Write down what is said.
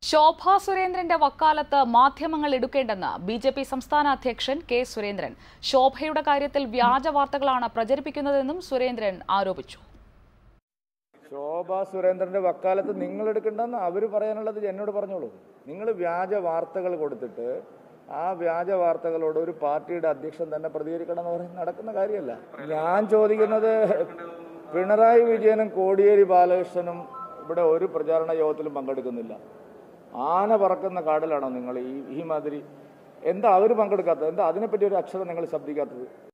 ശോഭാ സുരേന്ദ്രന്റെ വക്കാലത്ത് മാധ്യമങ്ങൾ എടുക്കേണ്ടെന്ന് ബി ജെ പി സംസ്ഥാന അധ്യക്ഷൻ കെ സുരേന്ദ്രൻ ശോഭയുടെ കാര്യത്തിൽ വ്യാജ വാർത്തകളാണ് പ്രചരിപ്പിക്കുന്നതെന്നും സുരേന്ദ്രൻ ആരോപിച്ചു ശോഭ സുരേന്ദ്രന്റെ വക്കാലത്ത് നിങ്ങൾ എടുക്കണ്ടെന്ന് അവർ പറയാനുള്ളത് എന്നോട് പറഞ്ഞോളൂ നിങ്ങൾ വ്യാജ വാർത്തകൾ കൊടുത്തിട്ട് ആ വ്യാജ വാർത്തകളോട് ഒരു പാർട്ടിയുടെ അധ്യക്ഷൻ തന്നെ പ്രതികരിക്കണം എന്ന് പറയുന്നത് നടക്കുന്ന കാര്യമല്ല ഞാൻ ചോദിക്കുന്നത് പിണറായി വിജയനും കോടിയേരി ബാലകൃഷ്ണനും ഇവിടെ ഒരു പ്രചാരണ യോഗത്തിലും പങ്കെടുക്കുന്നില്ല ആന പറക്കുന്ന കാടിലാണോ നിങ്ങൾ ഈ ഈ മാതിരി എന്താ അവർ പങ്കെടുക്കാത്തത് എന്താ അതിനെപ്പറ്റി ഒരു അക്ഷരം നിങ്ങൾ ശബ്ദിക്കാത്തത്